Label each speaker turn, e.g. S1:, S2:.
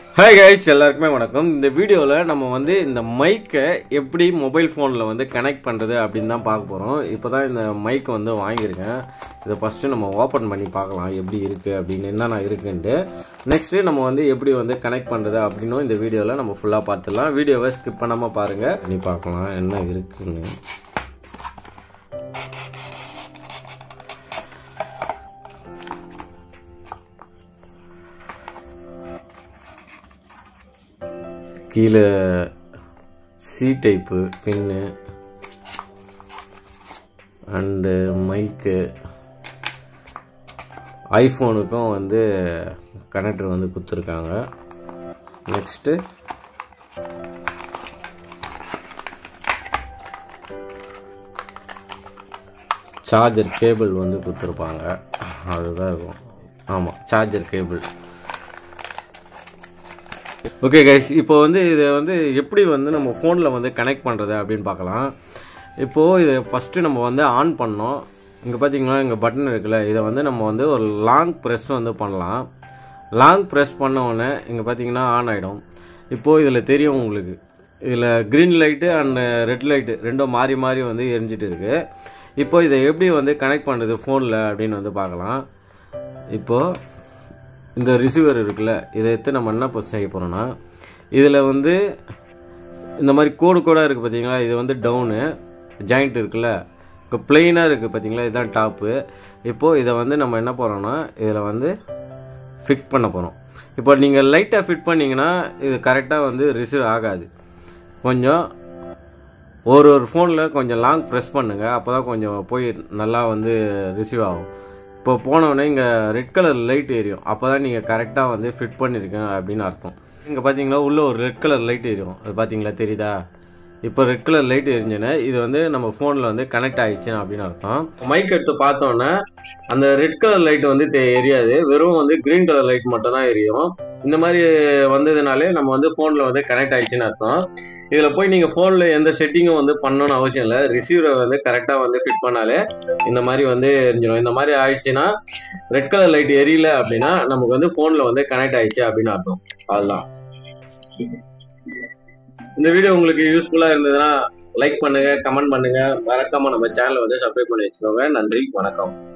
S1: hi guys எல்லாருக்குமே வணக்கம் இந்த வீடியோவில் நம்ம வந்து இந்த மைக்கை எப்படி மொபைல் ஃபோனில் வந்து கனெக்ட் பண்ணுறது அப்படின்னு தான் பார்க்க போகிறோம் இப்போ தான் இந்த மைக் வந்து வாங்கியிருக்கேன் இதை ஃபஸ்ட்டு நம்ம ஓப்பன் பண்ணி பார்க்கலாம் எப்படி இருக்குது அப்படின்னு என்னென்ன இருக்குன்ட்டு நெக்ஸ்ட்டு நம்ம வந்து எப்படி வந்து கனெக்ட் பண்ணுறது அப்படின்னும் இந்த வீடியோவில் நம்ம ஃபுல்லாக பார்த்துடலாம் வீடியோவை ஸ்கிப் பண்ணாமல் பாருங்கள் பண்ணி பார்க்கலாம் என்ன இருக்குன்னு கீழே சி டைப்பு பின்னு அண்டு மைக்கு ஐஃபோனுக்கும் வந்து கனெக்டர் வந்து கொடுத்துருக்காங்க நெக்ஸ்ட்டு சார்ஜர் கேபிள் வந்து கொடுத்துருப்பாங்க அதுதான் இருக்கும் ஆமாம் சார்ஜர் கேபிள் ஓகே கைஸ் இப்போ வந்து இதை வந்து எப்படி வந்து நம்ம ஃபோனில் வந்து கனெக்ட் பண்ணுறது அப்படின்னு பார்க்கலாம் இப்போது இதை ஃபஸ்ட்டு நம்ம வந்து ஆன் பண்ணோம் இங்கே பார்த்தீங்கன்னா இங்கே பட்டன் இருக்குல்ல இதை வந்து நம்ம வந்து ஒரு லாங் ப்ரெஸ் வந்து பண்ணலாம் லாங் ப்ரெஸ் பண்ண உடனே இங்கே பார்த்தீங்கன்னா ஆன் ஆகிடும் இப்போது இதில் தெரியும் உங்களுக்கு இதில் green light and red light ரெண்டும் மாறி மாறி வந்து எரிஞ்சிட்டு இருக்குது இப்போ இதை எப்படி வந்து கனெக்ட் பண்ணுறது ஃபோனில் அப்படின்னு வந்து பார்க்கலாம் இப்போது இந்த ரிசீவர் இருக்குல்ல இதை எடுத்து நம்ம என்ன இப்போ செய்ய போகிறோம்னா இதில் வந்து இந்த மாதிரி கோடு கோடாக இருக்குது பார்த்தீங்களா இது வந்து டவுனு ஜாயிண்ட் இருக்குல்ல இப்போ பிளெயினாக இருக்குது பார்த்தீங்களா இதுதான் டாப்பு இப்போது இதை வந்து நம்ம என்ன போகிறோம்னா இதில் வந்து ஃபிட் பண்ண போகிறோம் இப்போ நீங்கள் லைட்டாக ஃபிட் பண்ணிங்கன்னா இது கரெக்டாக வந்து ரிசீவ் ஆகாது கொஞ்சம் ஒரு ஒரு ஃபோனில் கொஞ்சம் லாங் ப்ரெஸ் பண்ணுங்கள் அப்போ தான் கொஞ்சம் போய் நல்லா வந்து ரிசீவ் ஆகும் இப்போ போனோடனே இங்கே ரெட் கலர் லைட் எரியும் அப்போ தான் நீங்கள் கரெக்டாக வந்து ஃபிட் பண்ணியிருக்கேன் அப்படின்னு அர்த்தம் இங்கே பார்த்தீங்களா உள்ளே ஒரு ரெட் கலர் லைட் எரியும் அது பார்த்தீங்களா தெரியுதா இப்போ ரெட் கலர் லைட் எரிஞ்சுன்னா இது வந்து நம்ம ஃபோனில் வந்து கனெக்ட் ஆகிடுச்சு அப்படின்னு அர்த்தம் மைக் எடுத்து பார்த்தோன்னே அந்த ரெட் கலர் லைட் வந்து தெ- எரியாது வெறும் வந்து கிரீன் கலர் லைட் மட்டும் தான் எரியும் இந்த மாதிரி வந்ததுனாலே நம்ம வந்து ஃபோனில் வந்து கனெக்ட் ஆயிடுச்சுன்னு அர்த்தம் இதில் போய் நீங்கள் ஃபோனில் எந்த செட்டிங்கும் வந்து பண்ணணும்னு அவசியம் இல்லை ரிசீவரை வந்து கரெக்டாக வந்து ஃபிட் பண்ணாலே இந்த மாதிரி வந்து எரிஞ்சிடும் இந்த மாதிரி ஆயிடுச்சுன்னா ரெட் கலர் லைட் எரியல அப்படின்னா நமக்கு வந்து ஃபோனில் வந்து கனெக்ட் ஆயிடுச்சு அப்படின்னு அர்த்தம் அதுதான் இந்த வீடியோ உங்களுக்கு யூஸ்ஃபுல்லாக இருந்ததுன்னா லைக் பண்ணுங்க கமெண்ட் பண்ணுங்க மறக்காம நம்ம சேனலை வந்து சப்ஸ்கிரைப் பண்ணி வச்சுக்கோங்க நன்றி வணக்கம்